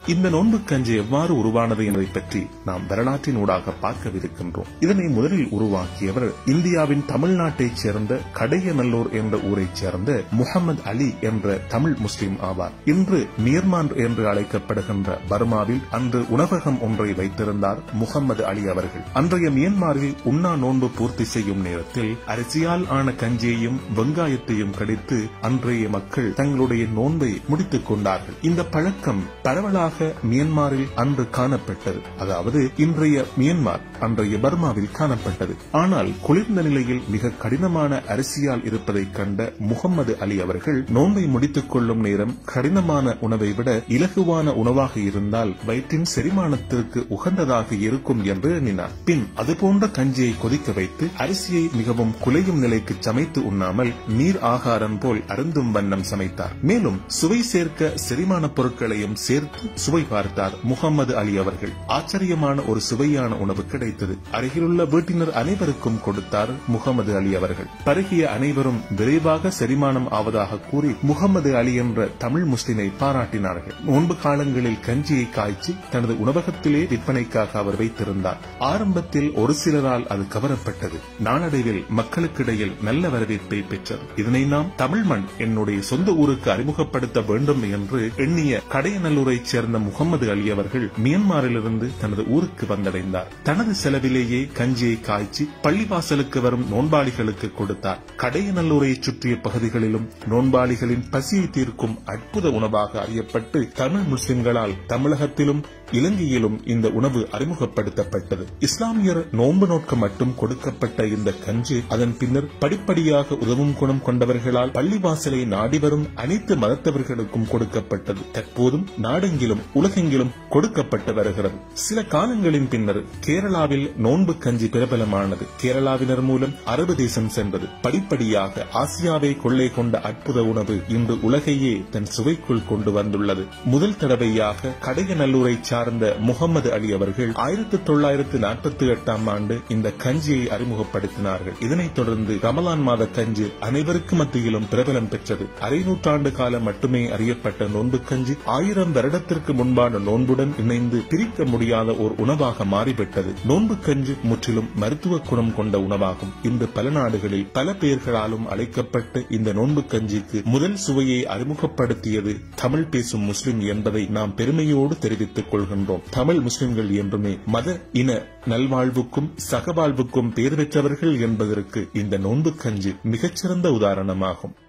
இந்த நோன்பு கஞ்சி எவ்வாறு உருவானது என்பதை பற்றி நாம் வரலாற்றின் ஊடாக பார்க்கவிருக்கின்றோம் இதனை முதலில் உருவாக்கியவர் இந்தியாவின் தமிழ்நாட்டைச் சேர்ந்த கடையநல்லூர் என்ற ஊரைச் சேர்ந்த முகமது அலி என்ற தமிழ் முஸ்லிம் ஆவார் இன்று மியர்மான் என்று அழைக்கப்படுகின்ற பர்மாவில் அன்று உணவகம் ஒன்றை வைத்திருந்தார் முகமது அலி அவர்கள் அன்றைய மியன்மாரில் உண்ணா நோன்பு பூர்த்தி செய்யும் நேரத்தில் அரிசியால் ஆன கஞ்சியையும் வெங்காயத்தையும் கடித்து அன்றைய மக்கள் தங்களுடைய நோன்பை முடித்துக் கொண்டார்கள் இந்த பழக்கம் பரவலாக மியன்மாரில் அன்று காணப்பட்டது அதாவது இன்றைய மியன்மார் அன்றைய பர்மாவில் காணப்பட்டது ஆனால் குளிர்ந்த நிலையில் மிக கடினமான அரிசியால் இருப்பதை கண்ட முகமது அலி அவர்கள் நோன்பை முடித்துக் கொள்ளும் நேரம் கடினமான உணவை விட இலகுவான உணவாக இருந்தால் வயிற்றின் செரிமானத்திற்கு உகந்ததாக இருக்கும் என்று எண்ணினார் பின் அதுபோன்ற கஞ்சியை கொதிக்க வைத்து அரிசியை மிகவும் குலையும் நிலைக்கு சமைத்து உண்ணாமல் நீர் ஆகாரம் போல் அருந்தும் வண்ணம் சமைத்தார் மேலும் சுவை சேர்க்க செரிமான பொருட்களையும் சேர்த்து சுவை பார்த்தார் முகமது அலி அவர்கள் ஆச்சரியமான ஒரு சுவையான உணவு கிடைத்தது அருகிலுள்ள வீட்டினர் அனைவருக்கும் கொடுத்தார் முகமது அலி அவர்கள் பருகிய அனைவரும் விரைவாக செரிமானம் ஆவதாக கூறி முகமது அலி என்ற தமிழ் முஸ்லிமை பாராட்டினார்கள் நோன்பு காலங்களில் கஞ்சியை காய்ச்சி தனது உணவகத்திலே விற்பனைக்காக அவர் வைத்திருந்தார் ஆரம்பத்தில் ஒரு சிலரால் அது கவரப்பட்டது நாளடைவில் மக்களுக்கிடையில் நல்ல வரவேற்பை பெற்றது இதனை நாம் தமிழ் மண் என்னுடைய சொந்த ஊருக்கு அறிமுகப்படுத்த வேண்டும் என்று எண்ணிய கடையநல்லூரைச் சேர்ந்த முகமது அலி அவர்கள் மியன்மாரிலிருந்து தனது ஊருக்கு வந்தடைந்தார் தனது செலவிலேயே கஞ்சியை காய்ச்சி பள்ளிவாசலுக்கு வரும் நோன்பாளிகளுக்கு கொடுத்தார் கடையநல்லூரைச் சுற்றிய பகுதிகளிலும் நோன்பாளிகளின் பசியை தீர்க்கும் அற்புத உணவாக அறியப்பட்டு தமிழ் முஸ்லிம்களால் தமிழகத்திலும் இலங்கையிலும் இந்த உணவு அறிமுகப்படுத்தப்பட்டது இஸ்லாமியர் நோன்பு நோக்க மட்டும் கொடுக்கப்பட்ட இந்த கஞ்சி அதன் பின்னர் படிப்படியாக உதவும் குணம் கொண்டவர்களால் பள்ளிவாசலை நாடி வரும் அனைத்து மதத்தவர்களுக்கும் கொடுக்கப்பட்டது தற்போதும் நாடெங்கிலும் உலகெங்கிலும் கொடுக்கப்பட்டு வருகிறது சில காலங்களின் பின்னர் கேரளாவில் நோன்பு கஞ்சி பிரபலமானது கேரளாவினர் மூலம் அரபு தேசம் சென்றது படிப்படியாக ஆசியாவை கொள்ளை கொண்ட அற்புத உணவு இன்று உலகையே தன் சுவைக்குள் கொண்டு வந்துள்ளது முதல் தடவையாக கடையநல்லூரை சார்ந்த முகமது அலி அவர்கள் ஆயிரத்தி தொள்ளாயிரத்து நாற்பத்தி எட்டாம் ஆண்டு இந்த கஞ்சியை அறிமுகப்படுத்தினார்கள் இதனைத் தொடர்ந்து ரமலான் மாத கஞ்சி அனைவருக்கு மத்தியிலும் பிரபலம் பெற்றது அரை நூற்றாண்டு காலம் மட்டுமே அறியப்பட்ட நோன்பு கஞ்சி ஆயிரம் வருடத்திற்கு முன்பான நோன்புடன் இணைந்து பிரிக்க முடியாத ஒரு உணவாக மாறிவிட்டது நோன்பு கஞ்சி முற்றிலும் மருத்துவ குணம் கொண்ட உணவாகும் இன்று பல நாடுகளில் பல பெயர்களாலும் அழைக்கப்பட்ட இந்த நோன்பு கஞ்சிக்கு முதல் சுவையை அறிமுகப்படுத்தியது தமிழ் பேசும் முஸ்லிம் என்பதை நாம் பெருமையோடு தெரிவித்துக் கொள்கின்றோம் தமிழ் முஸ்லிம்கள் என்றுமே மத இன நல்வாழ்வுக்கும் சகவாழ்வுக்கும் பேர் பெற்றவர்கள் என்பதற்கு இந்த நோன்பு கஞ்சி மிகச்சிறந்த உதாரணமாகும்